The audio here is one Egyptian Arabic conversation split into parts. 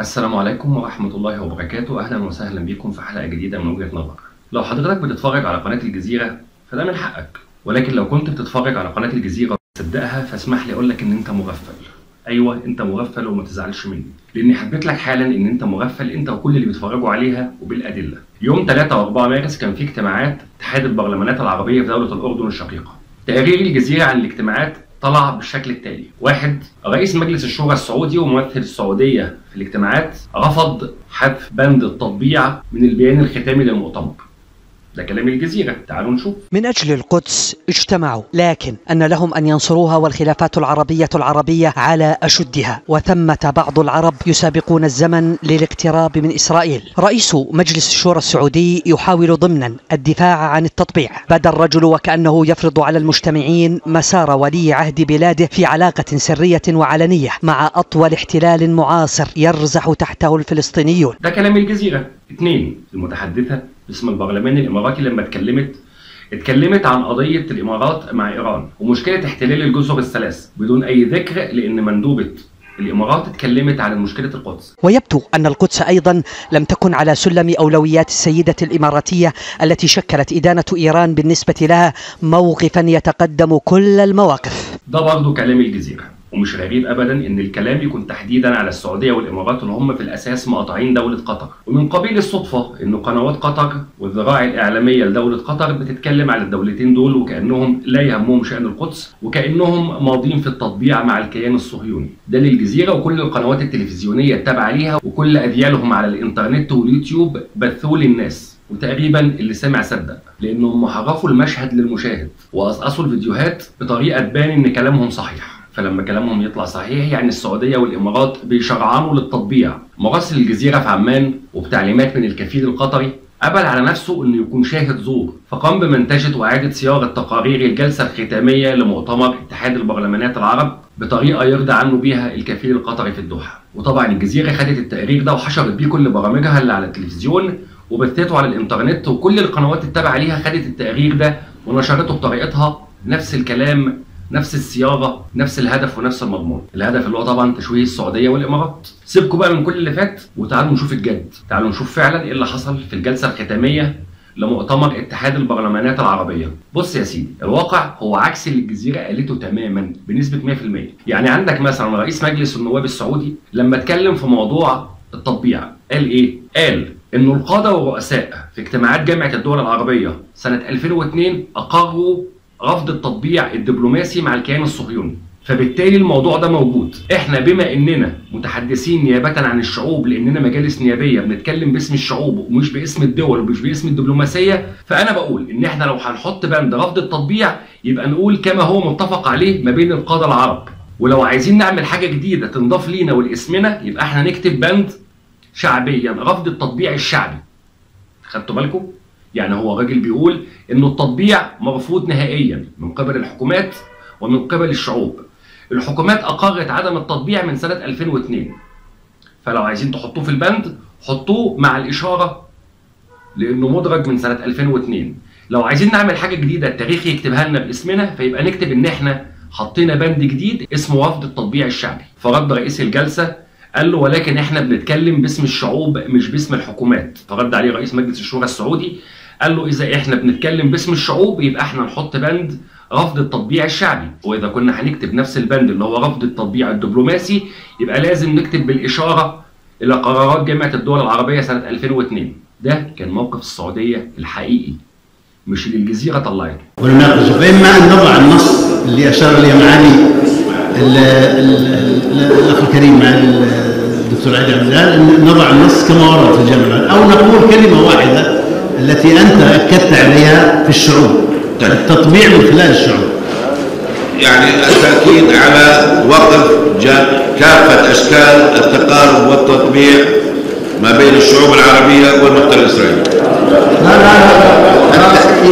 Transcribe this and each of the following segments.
السلام عليكم ورحمة الله وبركاته أهلا وسهلا بكم في حلقة جديدة من وجهة نظر لو حضرتك بتتفرج على قناة الجزيرة فده من حقك ولكن لو كنت بتتفرج على قناة الجزيرة وتصدقها فاسمح لي أقول لك إن أنت مغفل أيوه أنت مغفل وما تزعلش مني لأني حبيت لك حالا إن أنت مغفل أنت وكل اللي بيتفرجوا عليها وبالأدلة يوم 3 و4 مارس كان في اجتماعات اتحاد البرلمانات العربية في دولة الأردن الشقيقة تقرير الجزيرة عن الاجتماعات طلع بالشكل التالي واحد رئيس مجلس الشورى السعودي وممثل السعودية في الاجتماعات رفض حذف بند التطبيع من البيان الختامي للمؤتمر ده كلام الجزيرة تعالوا نشوف من أجل القدس اجتمعوا لكن أن لهم أن ينصروها والخلافات العربية العربية على أشدها وثمة بعض العرب يسابقون الزمن للاقتراب من إسرائيل رئيس مجلس الشورى السعودي يحاول ضمنا الدفاع عن التطبيع بدا الرجل وكأنه يفرض على المجتمعين مسار ولي عهد بلاده في علاقة سرية وعلنية مع أطول احتلال معاصر يرزح تحته الفلسطينيون ده كلام الجزيرة اثنين المتحدثة باسم البرلمان الإماراتي لما اتكلمت اتكلمت عن قضية الإمارات مع إيران ومشكلة احتلال الجزر الثلاث بدون أي ذكر لأن مندوبة الإمارات اتكلمت عن مشكلة القدس ويبدو أن القدس أيضا لم تكن على سلم أولويات السيدة الإماراتية التي شكلت إدانة إيران بالنسبة لها موقفا يتقدم كل المواقف ده برضه كلام الجزيرة ومش غريب ابدا ان الكلام يكون تحديدا على السعوديه والامارات اللي هم في الاساس مقاطعين دوله قطر ومن قبيل الصدفه ان قنوات قطر والذراع الاعلاميه لدوله قطر بتتكلم على الدولتين دول وكانهم لا يهمهم شان القدس وكانهم ماضين في التطبيع مع الكيان الصهيوني ده للجزيره وكل القنوات التلفزيونيه التابعه ليها وكل اذيالهم على الانترنت واليوتيوب بثوه للناس وتقريبا اللي سمع صدق لانهم حرفوا المشهد للمشاهد وقصقصوا الفيديوهات بطريقه تبان ان كلامهم صحيح فلما كلامهم يطلع صحيح يعني السعوديه والامارات بيشرعنوا للتطبيع مراسل الجزيره في عمان وبتعليمات من الكفيل القطري قبل على نفسه انه يكون شاهد زور فقام بمنتجه واعاده صياغه تقارير الجلسه الختاميه لمؤتمر اتحاد البرلمانات العرب بطريقه يرضى عنه بيها الكفيل القطري في الدوحه وطبعا الجزيره خدت التقرير ده وحشرت بيه كل برامجها اللي على التلفزيون وبثته على الانترنت وكل القنوات التابعه ليها خدت التقرير ده ونشرته بطريقتها نفس الكلام نفس الصياغه نفس الهدف ونفس المضمون الهدف اللي هو طبعا تشويه السعوديه والامارات سيبكم بقى من كل اللي فات وتعالوا نشوف الجد تعالوا نشوف فعلا ايه اللي حصل في الجلسه الختاميه لمؤتمر اتحاد البرلمانات العربيه بص يا سيدي الواقع هو عكس اللي الجزيره قالته تماما بنسبه 100% يعني عندك مثلا رئيس مجلس النواب السعودي لما اتكلم في موضوع التطبيع قال ايه قال انه القاده والرؤساء في اجتماعات جامعه الدول العربيه سنه 2002 اقروا رفض التطبيع الدبلوماسي مع الكيان الصهيوني فبالتالي الموضوع ده موجود احنا بما اننا متحدثين نيابه عن الشعوب لاننا مجالس نيابيه بنتكلم باسم الشعوب ومش باسم الدول ومش باسم الدبلوماسيه فانا بقول ان احنا لو هنحط بند رفض التطبيع يبقى نقول كما هو متفق عليه ما بين القاده العرب ولو عايزين نعمل حاجه جديده تنضاف لينا ولاسمنا يبقى احنا نكتب بند شعبيا رفض التطبيع الشعبي خدتوا بالكم يعني هو راجل بيقول انه التطبيع مرفوض نهائيا من قبل الحكومات ومن قبل الشعوب الحكومات اقرت عدم التطبيع من سنه 2002 فلو عايزين تحطوه في البند حطوه مع الاشاره لانه مدرج من سنه 2002 لو عايزين نعمل حاجه جديده التاريخ يكتبها لنا باسمنا فيبقى نكتب ان احنا حطينا بند جديد اسمه رفض التطبيع الشعبي فرد رئيس الجلسه قال له ولكن احنا بنتكلم باسم الشعوب مش باسم الحكومات فرد عليه رئيس مجلس الشورى السعودي قال له اذا احنا بنتكلم باسم الشعوب يبقى احنا نحط بند رفض التطبيع الشعبي واذا كنا هنكتب نفس البند اللي هو رفض التطبيع الدبلوماسي يبقى لازم نكتب بالاشاره الى قرارات جامعه الدول العربيه سنه 2002 ده كان موقف السعوديه الحقيقي مش اللي الجزيره طلعته ونناقشه فاما ان نضع النص اللي اشار اليه معالي الاخ الكريم مع الدكتور علي عبد الهادي نضع النص كما ورد في الجامعه او نقول كلمه واحده التي انت اكدت عليها في الشعوب التطبيع من خلال الشعوب يعني التاكيد على وقف كافه اشكال التقارب والتطبيع ما بين الشعوب العربيه والمحتل الاسرائيلي لا لا لا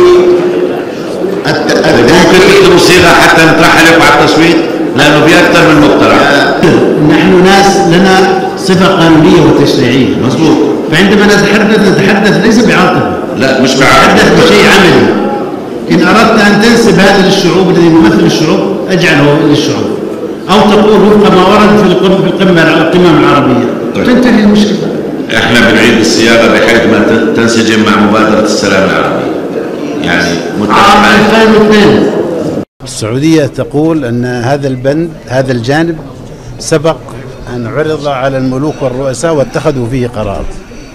ممكن تكتبوا صيغه حتى نطرحها لكم على التصويت لانه في اكثر من مقترح نحن ناس لنا صفه قانونيه وتشريعيه مظبوط فعندما نتحدث نتحدث ليس بعاطفه لا مش نتحدث بشيء عملي ان اردت ان تنسب هذا للشعوب الذي يمثل الشعوب اجعله للشعوب او تقول وفق ما ورد في القمه القمه القمم العربيه طيب. تنتهي المشكله احنا بنعيد الصياغه بحيث ما ت- تنسجم مع مبادره السلام العربي يعني متفق عام معي 2002 السعوديه تقول ان هذا البند هذا الجانب سبق ان عرض على الملوك والرؤساء واتخذوا فيه قرار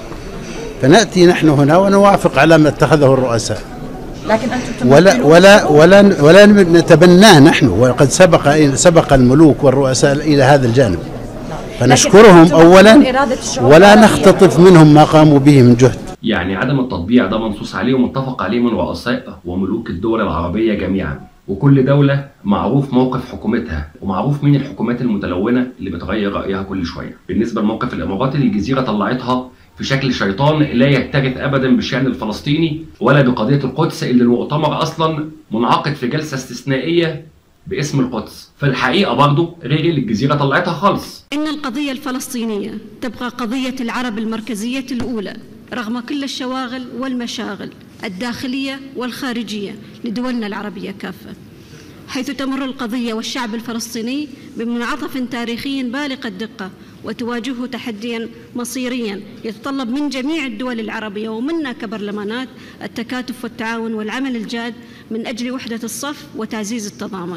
فناتي نحن هنا ونوافق على ما اتخذه الرؤساء لكن انتم ولا تمثلون ولا الشعوب. ولا ولا نتبناه نحن وقد سبق سبق الملوك والرؤساء الى هذا الجانب فنشكرهم لكن أنتم اولا تمثلون إرادة الشعوب ولا العربية. نختطف منهم ما قاموا به من جهد يعني عدم التطبيع ده منصوص عليه ومتفق عليه من رؤساء وملوك الدول العربية جميعا وكل دولة معروف موقف حكومتها ومعروف مين الحكومات المتلونة اللي بتغير رأيها كل شوية بالنسبة لموقف الإمارات اللي الجزيرة طلعتها في شكل شيطان لا يكترث أبدا بالشأن الفلسطيني ولا بقضية القدس اللي المؤتمر أصلا منعقد في جلسة استثنائية باسم القدس فالحقيقة برضه غير اللي الجزيرة طلعتها خالص إن القضية الفلسطينية تبقى قضية العرب المركزية الأولى رغم كل الشواغل والمشاغل الداخلية والخارجية لدولنا العربية كافة حيث تمر القضية والشعب الفلسطيني بمنعطف تاريخي بالغ الدقة وتواجهه تحديا مصيريا يتطلب من جميع الدول العربية ومنا كبرلمانات التكاتف والتعاون والعمل الجاد من أجل وحدة الصف وتعزيز التضامن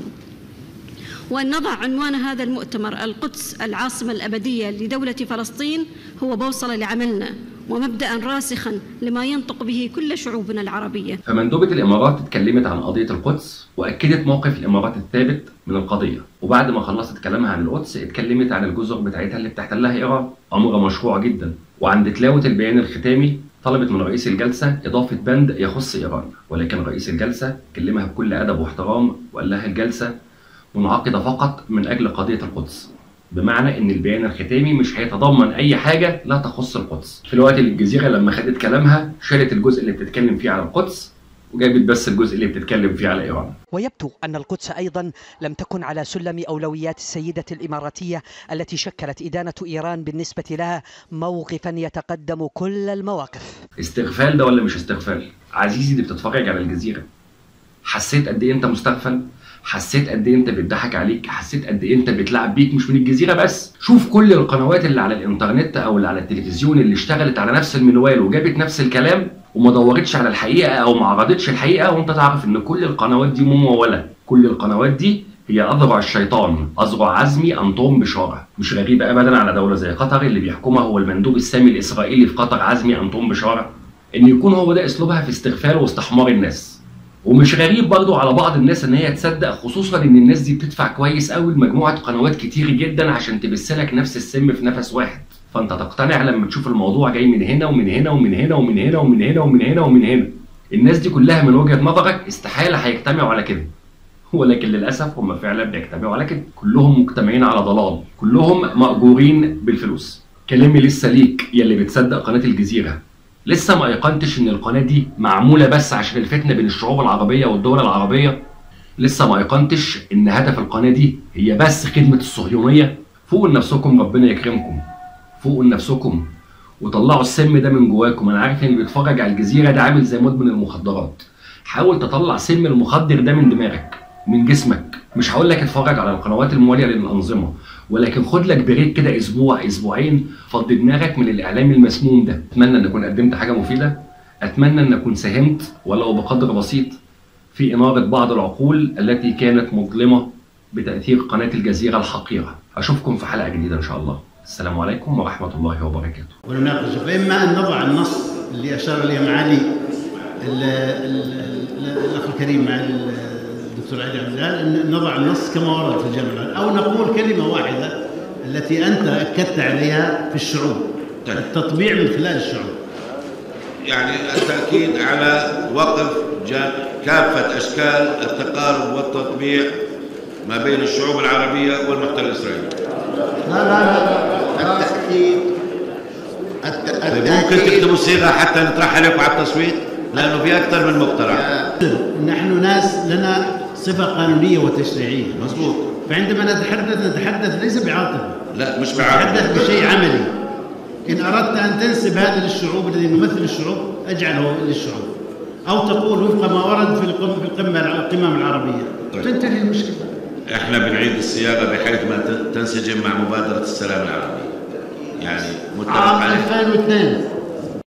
وأن نضع عنوان هذا المؤتمر القدس العاصمة الأبدية لدولة فلسطين هو بوصلة لعملنا ومبدأ راسخا لما ينطق به كل شعوبنا العربية فمندوبة الإمارات اتكلمت عن قضية القدس وأكدت موقف الإمارات الثابت من القضية وبعد ما خلصت كلامها عن القدس اتكلمت عن الجزر بتاعتها اللي بتحتلها إيران أمر مشروع جدا وعند تلاوة البيان الختامي طلبت من رئيس الجلسة إضافة بند يخص إيران ولكن رئيس الجلسة كلمها بكل أدب واحترام وقال لها الجلسة منعقدة فقط من أجل قضية القدس بمعنى ان البيان الختامي مش هيتضمن اي حاجه لا تخص القدس في الوقت اللي الجزيره لما خدت كلامها شالت الجزء اللي بتتكلم فيه على القدس وجابت بس الجزء اللي بتتكلم فيه على ايران ويبدو أن القدس أيضا لم تكن على سلم أولويات السيدة الإماراتية التي شكلت إدانة إيران بالنسبة لها موقفا يتقدم كل المواقف استغفال ده ولا مش استغفال عزيزي اللي بتتفرج على الجزيره حسيت قد ايه انت مستغفل حسيت قد ايه انت بيضحك عليك حسيت قد ايه انت بيتلعب بيك مش من الجزيره بس شوف كل القنوات اللي على الانترنت او اللي على التلفزيون اللي اشتغلت على نفس المنوال وجابت نفس الكلام وما دورتش على الحقيقه او ما عرضتش الحقيقه وانت تعرف ان كل القنوات دي مموله كل القنوات دي هي اذرع الشيطان اذرع عزمي انطوم بشاره مش غريبه ابدا على دوله زي قطر اللي بيحكمها هو المندوب السامي الاسرائيلي في قطر عزمي انطوم بشاره ان يكون هو ده اسلوبها في استغفال واستحمار الناس ومش غريب برضو على بعض الناس ان هي تصدق خصوصا ان الناس دي بتدفع كويس قوي لمجموعه قنوات كتير جدا عشان تبثلك نفس السم في نفس واحد فانت تقتنع لما تشوف الموضوع جاي من هنا ومن هنا ومن هنا ومن هنا ومن هنا ومن هنا ومن هنا الناس دي كلها من وجهه نظرك استحاله هيجتمعوا على كده ولكن للاسف هم فعلا بيجتمعوا على كده كلهم مجتمعين على ضلال كلهم مأجورين بالفلوس كلامي لسه ليك يا اللي بتصدق قناه الجزيره لسه ما ايقنتش ان القناه دي معموله بس عشان الفتنه بين الشعوب العربيه والدول العربيه لسه ما ايقنتش ان هدف القناه دي هي بس خدمه الصهيونيه فوقوا لنفسكم ربنا يكرمكم فوقوا لنفسكم وطلعوا السم ده من جواكم انا عارف ان اللي بيتفرج على الجزيره ده عامل زي مدمن المخدرات حاول تطلع سم المخدر ده من دماغك من جسمك مش هقول لك اتفرج على القنوات المواليه للانظمه ولكن خد لك بريك كده اسبوع اسبوعين فضي دماغك من الاعلام المسموم ده اتمنى ان اكون قدمت حاجه مفيده اتمنى ان اكون ساهمت ولو بقدر بسيط في اناره بعض العقول التي كانت مظلمه بتاثير قناه الجزيره الحقيره اشوفكم في حلقه جديده ان شاء الله السلام عليكم ورحمه الله وبركاته ونناقشه فإما أن نضع النص اللي أشار إليه معالي ال- ال- ال- الأخ الكريم مع ال- الدكتور علي عبد الهلال أن نضع النص كما ورد في الجامعة أو نقول كلمة واحدة التي أنت أكدت عليها في الشعوب طيب. التطبيع من خلال الشعوب يعني التأكيد على وقف جا- كافة أشكال التقارب والتطبيع ما بين الشعوب العربية والمحتل الإسرائيلي لا لا لا التأكيد طيب ممكن تكتبوا صيغة حتى نطرحها لكم على التصويت لأنه في أكثر من مقترح نحن ناس لنا صفة قانونية وتشريعية مظبوط فعندما نتحدث نتحدث ليس بعاطفة لا مش بعرف نتحدث بشيء عملي إن أردت أن تنسب هذا للشعوب الذي يمثل الشعوب اجعله للشعوب أو تقول وفق ما ورد في القم- في القمة القمم العربية طيب. تنتهي المشكلة احنا بنعيد الصياغة بحيث ما ت- تنسجم مع مبادرة السلام العربي يعني متفق عام عليه 2002